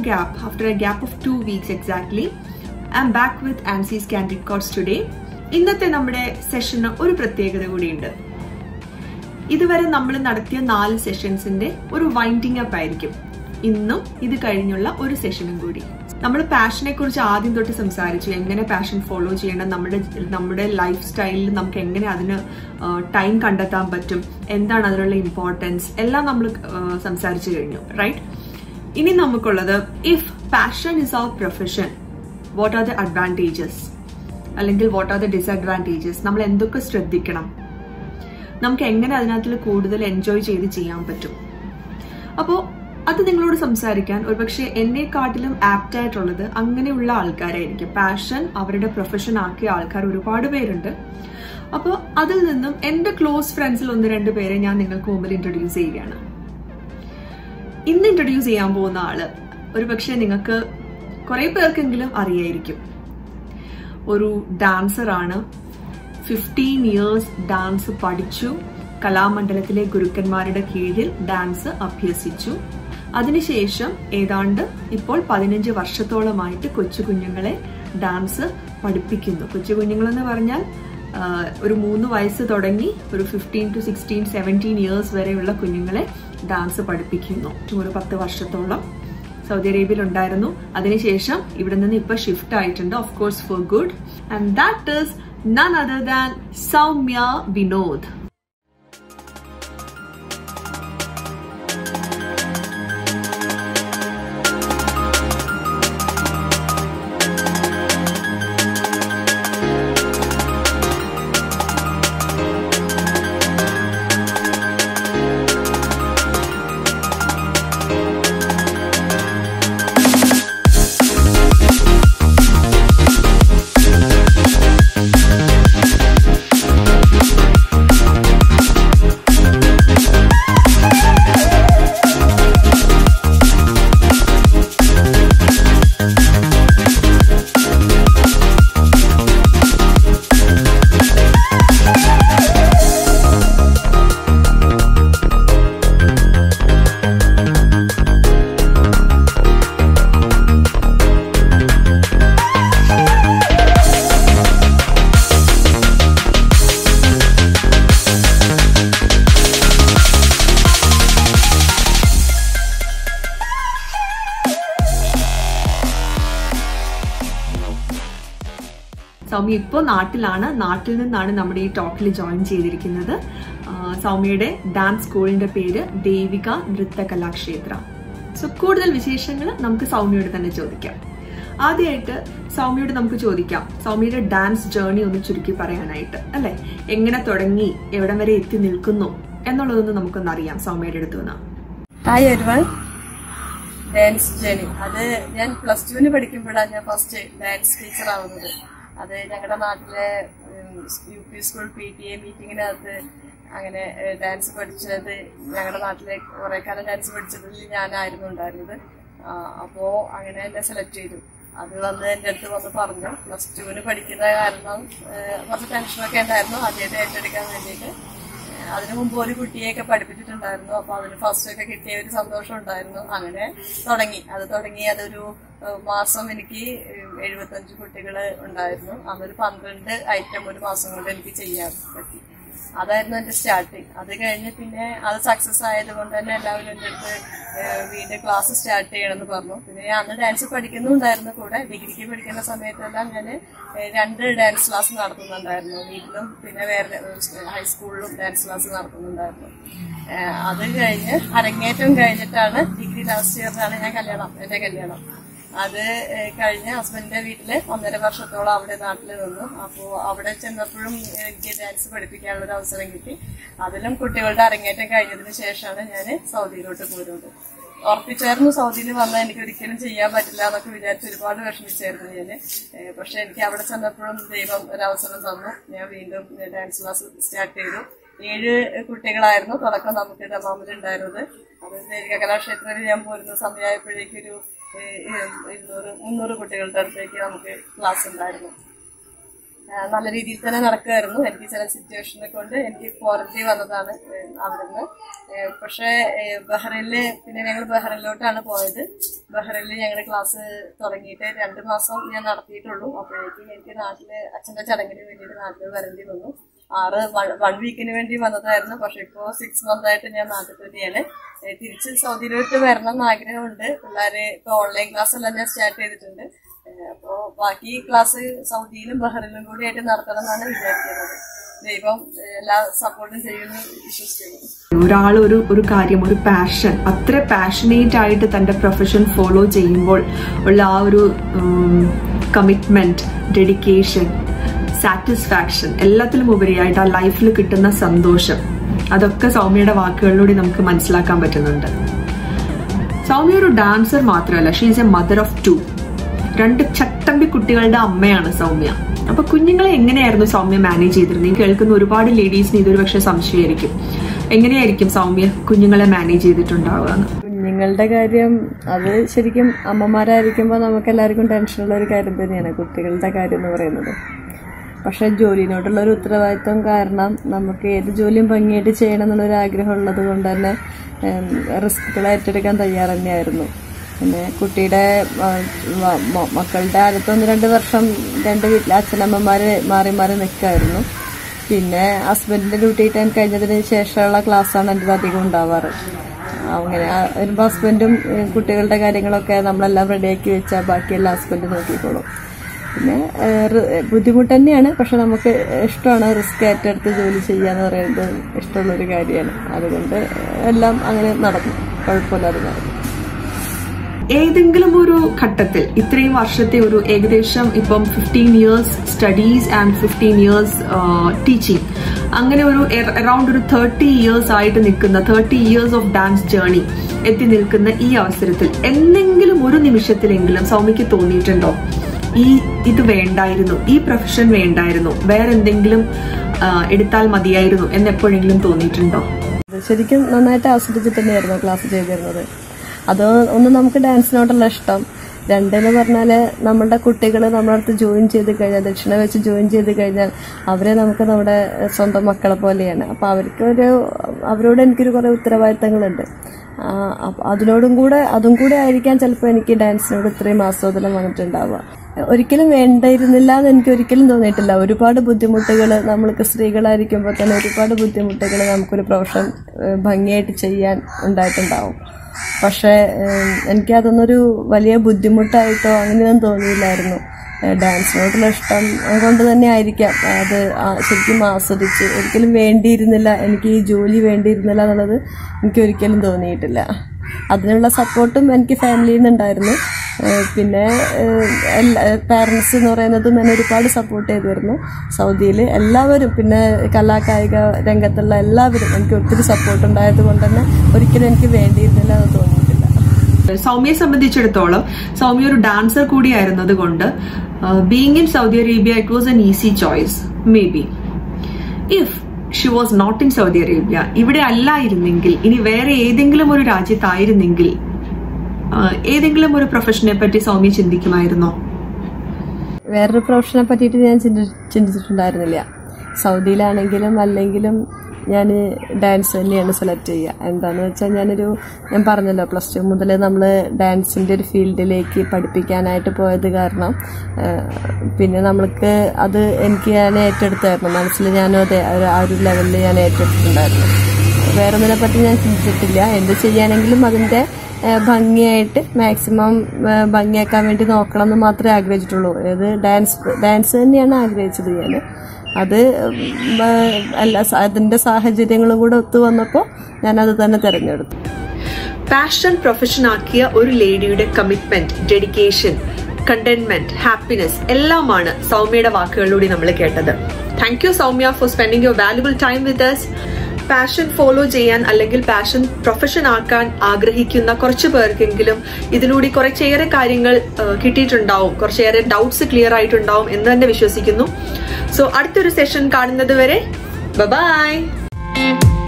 gap, after a gap of two weeks exactly, I'm back with ANSY's Candid Course today. ഇന്നത്തെ നമ്മുടെ സെഷന് ഒരു പ്രത്യേകത കൂടിയുണ്ട് ഇതുവരെ നമ്മൾ നടത്തിയ നാല് സെഷൻസിന്റെ ഒരു വൈൻഡിങ് അപ്പ് ആയിരിക്കും ഇന്നും ഇത് കഴിഞ്ഞുള്ള ഒരു സെഷനും കൂടി നമ്മൾ പാഷനെ കുറിച്ച് ആദ്യം തൊട്ട് സംസാരിച്ചു എങ്ങനെ പാഷൻ ഫോളോ ചെയ്യണം നമ്മുടെ നമ്മുടെ ലൈഫ് സ്റ്റൈലിൽ നമുക്ക് എങ്ങനെ അതിന് ടൈം കണ്ടെത്താൻ പറ്റും എന്താണ് അതിനുള്ള ഇമ്പോർട്ടൻസ് എല്ലാം നമ്മൾ സംസാരിച്ചു കഴിഞ്ഞു റൈറ്റ് ഇനി നമുക്കുള്ളത് if passion is our profession what are the advantages അല്ലെങ്കിൽ വാട്ട് ആർ ദ ഡിസഡ്വാൻറ്റേജസ് നമ്മൾ എന്തൊക്കെ ശ്രദ്ധിക്കണം നമുക്ക് എങ്ങനെ അതിനകത്തിൽ കൂടുതൽ എൻജോയ് ചെയ്ത് ചെയ്യാൻ പറ്റും അപ്പോൾ അത് നിങ്ങളോട് സംസാരിക്കാൻ ഒരുപക്ഷെ എന്നെക്കാട്ടിലും ആപ്റ്റ് ആയിട്ടുള്ളത് അങ്ങനെയുള്ള ആൾക്കാരായിരിക്കും പാഷൻ അവരുടെ പ്രൊഫഷൻ ആക്കിയ ആൾക്കാർ ഒരുപാട് പേരുണ്ട് അപ്പോൾ അതിൽ നിന്നും എൻ്റെ ക്ലോസ് ഫ്രണ്ട്സിൽ ഒന്ന് രണ്ട് പേരെ ഞാൻ നിങ്ങൾക്ക് മുമ്പിൽ ഇൻട്രൊഡ്യൂസ് ചെയ്യുകയാണ് ഇന്ന് ഇൻട്രൊഡ്യൂസ് ചെയ്യാൻ പോകുന്ന ആള് ഒരുപക്ഷെ നിങ്ങൾക്ക് കുറെ പേർക്കെങ്കിലും അറിയായിരിക്കും ഒരു ഡാൻസർ ആണ് ഫിഫ്റ്റീൻ ഇയേഴ്സ് ഡാൻസ് പഠിച്ചു കലാമണ്ഡലത്തിലെ ഗുരുക്കന്മാരുടെ കീഴിൽ ഡാൻസ് അഭ്യസിച്ചു അതിനുശേഷം ഏതാണ്ട് ഇപ്പോൾ പതിനഞ്ച് വർഷത്തോളമായിട്ട് കൊച്ചു കുഞ്ഞുങ്ങളെ ഡാൻസ് പഠിപ്പിക്കുന്നു കൊച്ചു കുഞ്ഞുങ്ങളെന്ന് പറഞ്ഞാൽ ഒരു മൂന്ന് വയസ്സ് തുടങ്ങി ഒരു fifteen to sixteen seventeen years വരെയുള്ള കുഞ്ഞുങ്ങളെ ഡാൻസ് പഠിപ്പിക്കുന്നു ഒരു പത്ത് വർഷത്തോളം സൗദി അറേബ്യയിൽ ഉണ്ടായിരുന്നു അതിനുശേഷം ഇവിടെ നിന്ന് ഇപ്പൊ ഷിഫ്റ്റ് ആയിട്ടുണ്ട് of course for good and that is none other than Soumya Vinod Soumya ഇപ്പോൾ നാട്ടിലാണ് നാട്ടിൽ നിന്നാണ് നമ്മുടെ ഈ ടോക്കിൽ ജോയിൻ ചെയ്തിരിക്കുന്നത് സൗമ്യയുടെ ഡാൻസ് സ്കൂളിന്റെ പേര് ദേവിക നൃത്ത കലാക്ഷേത്ര സോ കൂടുതൽ വിശേഷങ്ങൾ നമുക്ക് സൗമ്യയോട് തന്നെ ചോദിക്കാം ആദ്യമായിട്ട് സൗമ്യയോട് നമുക്ക് ചോദിക്കാം സൗമ്യയുടെ ഡാൻസ് ജേർണി ഒന്ന് ചുരുക്കി പറയാനായിട്ട് അല്ലെ എങ്ങനെ തുടങ്ങി എവിടം വരെ എത്തി നിൽക്കുന്നു എന്നുള്ളതൊന്ന് നമുക്കൊന്ന് അറിയാം സൗമ്യയുടെ അടുത്ത് നിന്ന് ഹായ് ഒരുവൺ ഡാൻസ് ജേണി അത് ഞാൻ പ്ലസ് ടുവിന് പഠിക്കുമ്പോഴാണ് ഞാൻ ഫസ്റ്റ് ഡാൻസ് ടീച്ചർ ആവുന്നത് അത് ഞങ്ങളുടെ നാട്ടിലെ U P school P T A മീറ്റിങ്ങിനകത്ത് അങ്ങനെ ഡാൻസ് പഠിച്ചത് ഞങ്ങളുടെ നാട്ടിലെ കുറെ കാലം ഡാൻസ് പഠിച്ചതിൽ ഞാനായിരുന്നു ഉണ്ടായിരുന്നത് അപ്പോൾ അങ്ങനെ എന്നെ സെലക്ട് ചെയ്തു അത് വന്ന് എൻ്റെ അടുത്ത് വന്ന് പറഞ്ഞു പ്ലസ് ടുവിന് പഠിക്കുന്ന കാരണം കുറച്ച് ടെൻഷനൊക്കെ ഉണ്ടായിരുന്നു ആദ്യമായിട്ട് ഏറ്റെടുക്കാൻ വേണ്ടിയിട്ട് അതിനു മുമ്പ് ഒരു കുട്ടിയെയൊക്കെ പഠിപ്പിച്ചിട്ടുണ്ടായിരുന്നു അപ്പൊ അതിന് ഫസ്റ്റ് ഒക്കെ കിട്ടിയ ഒരു സന്തോഷം ഉണ്ടായിരുന്നു അങ്ങനെ തുടങ്ങി അത് തുടങ്ങി അതൊരു മാസം എനിക്ക് എഴുപത്തഞ്ച് കുട്ടികൾ ഉണ്ടായിരുന്നു അതൊരു പന്ത്രണ്ട് ഐറ്റം ഒരു മാസം കൊണ്ട് എനിക്ക് ചെയ്യാൻ പറ്റി അതായിരുന്നു എന്റെ സ്റ്റാർട്ടിങ് അത് കഴിഞ്ഞ് പിന്നെ അത് സക്സസ് ആയത് കൊണ്ട് തന്നെ എല്ലാവരും എൻ്റെ അടുത്ത് വീണ്ടും ക്ലാസ് സ്റ്റാർട്ട് ചെയ്യണമെന്ന് പറഞ്ഞു പിന്നെ ഞാൻ അന്ന് ഡാൻസ് പഠിക്കുന്നുണ്ടായിരുന്നു കൂടെ ഡിഗ്രിക്ക് പഠിക്കുന്ന സമയത്തെല്ലാം ഞാൻ രണ്ട് ഡാൻസ് ക്ലാസ് നടത്തുന്നുണ്ടായിരുന്നു വീട്ടിലും പിന്നെ വേറെ ഹൈസ്കൂളിലും ഡാൻസ് ക്ലാസ് നടത്തുന്നുണ്ടായിരുന്നു അത് കഴിഞ്ഞ് അരങ്ങേറ്റം കഴിഞ്ഞിട്ടാണ് ഡിഗ്രി ലാസ്റ്റ് ഇയറിനാണ് ഞാൻ കല്യാണം എന്റെ കല്യാണം അത് കഴിഞ്ഞ് ഹസ്ബൻഡിന്റെ വീട്ടില് ഒന്നര വർഷത്തോളം അവിടെ നാട്ടിൽ നിന്നു അപ്പോൾ അവിടെ ചെന്നപ്പോഴും എനിക്ക് ഡാൻസ് പഠിപ്പിക്കാനുള്ള ഒരു അവസരം കിട്ടി അതിലും കുട്ടികളുടെ അരങ്ങേറ്റം കഴിഞ്ഞതിന് ശേഷമാണ് ഞാൻ സൗദിയിലോട്ട് പോരുന്നത് ഉറപ്പിച്ചായിരുന്നു സൗദിയിൽ വന്നാൽ എനിക്ക് ഒരിക്കലും ചെയ്യാൻ പറ്റില്ല എന്നൊക്കെ വിചാരിച്ച് ഒരുപാട് വിഷമിച്ചായിരുന്നു ഞാൻ പക്ഷെ എനിക്ക് അവിടെ ചെന്നപ്പോഴും ദൈവം ഒരു അവസരം തന്നു ഞാൻ വീണ്ടും ഡാൻസ് ക്ലാസ് സ്റ്റാർട്ട് ചെയ്തു ഏഴ് കുട്ടികളായിരുന്നു തുടക്കം നമുക്ക് ദമാമിലുണ്ടായിരുന്നത് അത് ദേവിക കലാക്ഷേത്രത്തിൽ ഞാൻ പോരുന്ന സമയമായപ്പോഴേക്കൊരു ഇരുന്നൂറ് മുന്നൂറ് കുട്ടികളുടെ അടുത്തേക്ക് നമുക്ക് ക്ലാസ് ഉണ്ടായിരുന്നു ആ, നല്ല രീതിയിൽ തന്നെ നടക്കുമായിരുന്നു എനിക്ക് ചില സിറ്റുവേഷനെ കൊണ്ട് എനിക്ക് പോരേണ്ടി വന്നതാണ് ഏ, അവിടുന്ന് ഏ, പക്ഷേ ഏ, ബഹ്റൈനില് പിന്നെ ഞങ്ങൾ ബഹ്റൈനിലോട്ടാണ് പോയത് ബഹ്റൈനിൽ ഞങ്ങളുടെ ക്ലാസ് തുടങ്ങിയിട്ട് രണ്ട് മാസം ഞാൻ നടത്തിയിട്ടുള്ളൂ അപ്പോഴേക്കും എനിക്ക് നാട്ടില് അച്ഛന്റെ ചടങ്ങിന് വേണ്ടിയിട്ട് നാട്ടിൽ വരേണ്ടി വന്നു ആറ് വൺ വീക്കിന് വേണ്ടി വന്നതായിരുന്നു പക്ഷെ ഇപ്പോ സിക്സ് മന്ത് ആയിട്ട് ഞാൻ നാട്ടിൽ തന്നെയാണ് ഏ, തിരിച്ച് സൗദിയിലോട്ട് വരണം എന്ന് ആഗ്രഹമുണ്ട് പിള്ളേര് ഇപ്പൊ ഓൺലൈൻ ക്ലാസ് എല്ലാം ഞാൻ സ്റ്റാർട്ട് ചെയ്തിട്ടുണ്ട് ഏ, അപ്പോ ബാക്കി ക്ലാസ് സൗദിയിലും ബഹ്റിലും കൂടി ആയിട്ട് നടത്തണം എന്നാണ് വിചാരിക്കുന്നത് ദൈവം ഏ, എല്ലാ സപ്പോർട്ടും ചെയ്യുമെന്ന് വിശ്വസിക്കുന്നു ഒരാൾ ഒരു ഒരു കാര്യം ഒരു പാഷൻ അത്ര പാഷനേറ്റ് ആയിട്ട് തന്റെ പ്രൊഫഷൻ ഫോളോ ചെയ്യുമ്പോൾ ഉള്ള ആ ഒരു കമ്മിറ്റ്മെന്റ് ഡെഡിക്കേഷൻ സാറ്റിസ്ഫാക്ഷൻ എല്ലാത്തിലും ഉപരിയായിട്ട് ആ ലൈഫിൽ കിട്ടുന്ന സന്തോഷം അതൊക്കെ സൗമ്യയുടെ വാക്കുകളിലൂടെ നമുക്ക് മനസ്സിലാക്കാൻ പറ്റുന്നുണ്ട് സൗമ്യ ഒരു ഡാൻസർ മാത്രമല്ല she is a mother of two രണ്ട് ചട്ടമ്പി കുട്ടികളുടെ അമ്മയാണ് സൗമ്യ അപ്പൊ കുഞ്ഞുങ്ങളെ എങ്ങനെയായിരുന്നു സൗമ്യ മാനേജ് ചെയ്തിരുന്നത് ഈ കേൾക്കുന്ന ഒരുപാട് ലേഡീസിന് ഇതൊരു പക്ഷെ സംശയമായിരിക്കും എങ്ങനെയായിരിക്കും സൗമ്യ കുഞ്ഞുങ്ങളെ മാനേജ് ചെയ്തിട്ടുണ്ടാവുക എന്ന് കുഞ്ഞുങ്ങളുടെ കാര്യം അത് ശരിക്കും അമ്മമാരായിരിക്കുമ്പോൾ നമുക്ക് എല്ലാവർക്കും ടെൻഷനുള്ള ഒരു കാര്യം തന്നെയാണ് കുട്ടികളുടെ കാര്യം എന്ന് പറയുന്നത് പക്ഷെ ജോലിനോടുള്ള ഒരു ഉത്തരവാദിത്വം കാരണം നമുക്ക് ഏത് ജോലിയും ഭംഗിയായിട്ട് ചെയ്യണം എന്നുള്ളൊരു ആഗ്രഹം ഉള്ളത് കൊണ്ട് തന്നെ റിസ്കുകൾ ഏറ്റെടുക്കാൻ തയ്യാറ് തന്നെയായിരുന്നു പിന്നെ കുട്ടിയുടെ ആ, മ- മ- മക്കളുടെ ആദ്യത്തെ ഒന്ന് രണ്ട് വർഷം രണ്ട് വീട്ടിലെ അച്ഛനമ്മമാര് മാറി മാറി നിൽക്കായിരുന്നു പിന്നെ ഹസ്ബൻഡിന്റെ ഡ്യൂട്ടി ടൈം കഴിഞ്ഞതിന് ശേഷമുള്ള ക്ലാസ്സാണ് എൻ്റെ അധികം ഉണ്ടാവാറ് അങ്ങനെ ആ വരുമ്പോൾ ഹസ്ബൻഡും ഏഹ്, കുട്ടികളുടെ കാര്യങ്ങളൊക്കെ നമ്മളെല്ലാം റെഡിയാക്കി വെച്ചാൽ ബാക്കിയെല്ലാം ഹസ്ബൻഡ് നോക്കിക്കോളും പിന്നെ ഏഹ്, റി- ബുദ്ധിമുട്ട് തന്നെയാണ് പക്ഷെ നമുക്ക് ഇഷ്ടമാണ് റിസ്ക് ഏറ്റെടുത്ത് ജോലി ചെയ്യുക എന്ന് പറയുന്നത് ഇഷ്ടമുള്ളൊരു കാര്യമാണ് അതുകൊണ്ട് എല്ലാം അങ്ങനെ നടന്നു കുഴപ്പമില്ലാതെ നടന്നു ഏതെങ്കിലും ഒരു ഘട്ടത്തിൽ ഇത്രയും വർഷത്തെ ഒരു ഏകദേശം ഇപ്പം fifteen years studies and fifteen years teaching അങ്ങനെ ഒരു അറൌണ്ട് ഒരു തേർട്ടി ഇയേഴ്സ് ആയിട്ട് നിൽക്കുന്ന thirty years of dance journey എത്തി നിൽക്കുന്ന ഈ അവസരത്തിൽ എന്തെങ്കിലും ഒരു നിമിഷത്തിലെങ്കിലും സൗമ്യക്ക് തോന്നിയിട്ടുണ്ടോ ഈ ഇത് വേണ്ടായിരുന്നു ഈ പ്രൊഫഷൻ വേണ്ടായിരുന്നു വേറെന്തെങ്കിലും ആ, എടുത്താൽ മതിയായിരുന്നു എന്ന് എപ്പോഴെങ്കിലും തോന്നിയിട്ടുണ്ടോ അത് ശരിക്കും നന്നായിട്ട് ആസ്വദിച്ചിട്ട് തന്നെയായിരുന്നു ക്ലാസ് ചെയ്തിരുന്നത് അത് ഒന്ന് നമുക്ക് ഡാൻസിനോടുള്ള ഇഷ്ടം രണ്ടെന്ന് പറഞ്ഞാൽ നമ്മളുടെ കുട്ടികൾ നമ്മുടെ അടുത്ത് ജോയിൻ ചെയ്ത് കഴിഞ്ഞാൽ ദക്ഷിണ വെച്ച് ജോയിൻ ചെയ്ത് കഴിഞ്ഞാൽ അവരെ നമുക്ക് നമ്മുടെ സ്വന്തം മക്കളെ പോലെയാണ് അപ്പോൾ അവർക്ക് ഒരു അവരോട് എനിക്കൊരു കുറേ ഉത്തരവാദിത്തങ്ങളുണ്ട് ആ, അപ്പൊ അതിനോടും കൂടെ അതും കൂടെ ആയിരിക്കാം ചിലപ്പോൾ എനിക്ക് ഡാൻസിനോട് ഇത്രയും ആസ്വാദനം വന്നിട്ടുണ്ടാവുക ഒരിക്കലും വേണ്ടായിരുന്നില്ല എന്ന് എനിക്ക് ഒരിക്കലും തോന്നിയിട്ടില്ല ഒരുപാട് ബുദ്ധിമുട്ടുകൾ നമ്മൾക്ക് സ്ത്രീകളായിരിക്കുമ്പോൾ തന്നെ ഒരുപാട് ബുദ്ധിമുട്ടുകൾ നമുക്കൊരു പ്രൊഫഷൻ ഏഹ്, ഭംഗിയായിട്ട് ചെയ്യാൻ ഉണ്ടായിട്ടുണ്ടാവും പക്ഷേ ഏഹ്, എനിക്കതൊന്നൊരു വലിയ ബുദ്ധിമുട്ടായിട്ടോ അങ്ങനെയൊന്നും തോന്നിയില്ലായിരുന്നു ഏഹ്, ഡാൻസിനോടുള്ള ഇഷ്ടം കൊണ്ട് തന്നെ ആയിരിക്കാം അത് ആ- ശരിക്കും ആസ്വദിച്ച് ഒരിക്കലും വേണ്ടിയിരുന്നില്ല എനിക്ക് ഈ ജോലി വേണ്ടിയിരുന്നില്ല എന്നുള്ളത് എനിക്ക് ഒരിക്കലും തോന്നിയിട്ടില്ല അതിനുള്ള സപ്പോർട്ടും എനിക്ക് ഫാമിലിയിൽ നിന്നുണ്ടായിരുന്നു ഏഹ് പിന്നെ പാരൻസ് എന്ന് പറയുന്നതും എന്നെ ഒരുപാട് സപ്പോർട്ട് ചെയ്തിരുന്നു സൗദിയിൽ എല്ലാവരും പിന്നെ കലാകായിക രംഗത്തുള്ള എല്ലാവരും എനിക്ക് ഒത്തിരി സപ്പോർട്ട് ഉണ്ടായത് കൊണ്ട് തന്നെ ഒരിക്കലും എനിക്ക് വേണ്ടിയിരുന്നില്ല എന്ന് തോന്നിയിട്ടില്ല സൗമ്യയെ സംബന്ധിച്ചിടത്തോളം സൗമ്യ ഒരു ഡാൻസർ കൂടിയായിരുന്നത് കൊണ്ട് being in Saudi Arabia it was an easy choice maybe if she was not in Saudi Arabia ഇവിടെ അല്ലായിരുന്നെങ്കിൽ ഇനി വേറെ ഏതെങ്കിലും ഒരു രാജ്യത്തായിരുന്നെങ്കിൽ ആ, ഏതെങ്കിലും ഒരു പ്രൊഫഷനെ പറ്റി സൗമ്യ ചിന്തിക്കുമായിരുന്നോ വേറൊരു പ്രൊഫഷനെ പറ്റിയിട്ട് ഞാൻ ചിന്തി- ചിന്തിച്ചിട്ടുണ്ടായിരുന്നില്ല സൗദിയിലാണെങ്കിലും അല്ലെങ്കിലും ഞാൻ ഡാൻസ് തന്നെയാണ് സെലക്ട് ചെയ്യുക എന്താണെന്ന് വെച്ചാൽ ഞാനൊരു ഞാൻ പറഞ്ഞല്ലോ പ്ലസ് ടു മുതൽ നമ്മൾ ഡാൻസിൻ്റെ ഒരു ഫീൽഡിലേക്ക് പഠിപ്പിക്കാനായിട്ട് പോയത് കാരണം ആ, പിന്നെ നമ്മൾക്ക് അത് എനിക്ക് ഞാൻ ഏറ്റെടുത്തായിരുന്നു മനസ്സിൽ ഞാനും അതെ ആ ഒരു- ആ ഒരു ലെവലിൽ ഞാൻ ഏറ്റെടുത്തിട്ടുണ്ടായിരുന്നു വേറെ ഒന്നിനെ പറ്റി ഞാൻ ചിന്തിച്ചിട്ടില്ല എന്ത് ചെയ്യാനെങ്കിലും അതിൻ്റെ ഏഹ് ഭംഗിയായിട്ട് മാക്സിമം ഏഹ് ഭംഗിയാക്കാൻ വേണ്ടി നോക്കണം എന്ന് മാത്രമേ ആഗ്രഹിച്ചിട്ടുള്ളൂ ഏത് ഡാൻസ് ഡാൻസ് തന്നെയാണ് ആഗ്രഹിച്ചത് ഞാൻ അത് ഉം, ഏഹ് എല്ലാ സ- അതിന്റെ സാഹചര്യങ്ങളും കൂടെ ഒത്തു വന്നപ്പോൾ ഞാൻ അത് തന്നെ തിരഞ്ഞെടുത്തു പാഷൻ പ്രൊഫഷൻ ആക്കിയ ഒരു ലേഡിയുടെ കമ്മിറ്റ്മെന്റ് ഡെഡിക്കേഷൻ കണ്ടന്റ്മെന്റ് ഹാപ്പിനെസ് എല്ലാമാണ് സൗമ്യയുടെ വാക്കുകളിലൂടെ നമ്മൾ കേട്ടത് thank you Soumya for spending your valuable time with us passion follow ചെയ്യാൻ അല്ലെങ്കിൽ പാഷൻ പ്രൊഫഷൻ ആക്കാൻ ആഗ്രഹിക്കുന്ന കുറച്ച് പേർക്കെങ്കിലും ഇതിലൂടെ കുറച്ചേറെ കാര്യങ്ങൾ ആ, കിട്ടിയിട്ടുണ്ടാവും കുറച്ചേറെ ഡൗട്ട്സ് ക്ലിയർ ആയിട്ടുണ്ടാവും എന്ന് തന്നെ വിശ്വസിക്കുന്നു സോ അടുത്തൊരു സെഷൻ കാണുന്നത് വരെ ബൈ